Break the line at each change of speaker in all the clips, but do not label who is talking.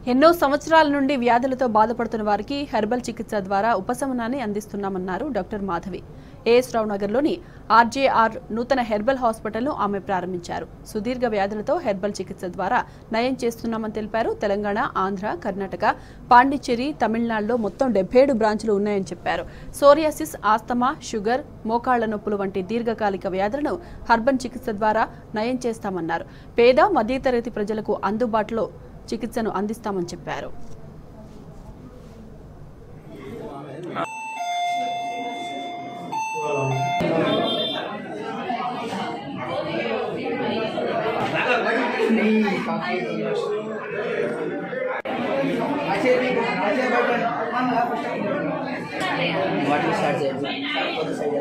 ఎన్నో సంవత్సరాల నుండి వ్యాధులతో బాధపడుతున్న వారికి హెర్బల్ చికిత్స ద్వారా ఉపశమనాన్ని అందిస్తున్నామన్నారు డాక్టర్ మాధవి ఏఎస్ రావు నగర్లోని ఆర్జేఆర్ నూతన హెర్బల్ హాస్పిటల్ను ఆమె ప్రారంభించారు సుదీర్ఘ వ్యాధులతో హెర్బల్ చికిత్స ద్వారా నయం చేస్తున్నామని తెలిపారు తెలంగాణ ఆంధ్ర కర్ణాటక పాండిచ్చేరి తమిళనాడులో మొత్తం డెబ్బై ఏడు బ్రాంచులు ఉన్నాయని చెప్పారు సోరియాసిస్ ఆస్తమా షుగర్ మోకాళ్ల నొప్పులు వంటి దీర్ఘకాలిక వ్యాధులను హర్బల్ చికిత్స ద్వారా నయం చేస్తామన్నారు పేద మధ్యతరగతి ప్రజలకు అందుబాటులో చికిత్సను అందిస్తామని చెప్పారు
వాటిని స్టార్ట్ చేయండి కొద్ది సైడ్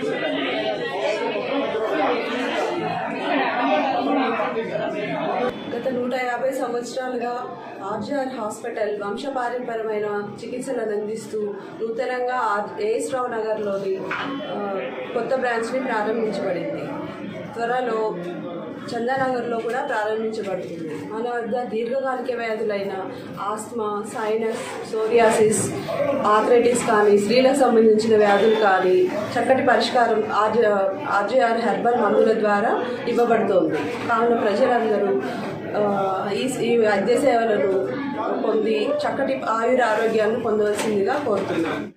గత నూట యాభై సంవత్సరాలుగా ఆర్జీఆర్ హాస్పిటల్ వంశపారంపరమైన చికిత్సలను అందిస్తూ నూతనంగా ఆర్ ఏఎస్ రావు నగర్లోని ఆ, కొత్త బ్రాంచ్ని ప్రారంభించబడింది త్వరలో చందానగర్లో కూడా ప్రారంభించబడుతుంది మన వద్ద దీర్ఘకాలిక వ్యాధులైన ఆస్మా సైనస్ సోరియాసిస్ ఆథరైటిస్ కానీ స్త్రీలకు సంబంధించిన వ్యాధులు కానీ చక్కటి పరిష్కారం ఆర్జ ఆర్జీఆర్ హెర్బల్ మందుల ద్వారా ఇవ్వబడుతోంది కావున ప్రజలందరూ ఆ, ఈ ఈ వైద్య సేవలను పొంది చక్కటి ఆయుర ఆరోగ్యాన్ని పొందవలసిందిగా కోరుతున్నాను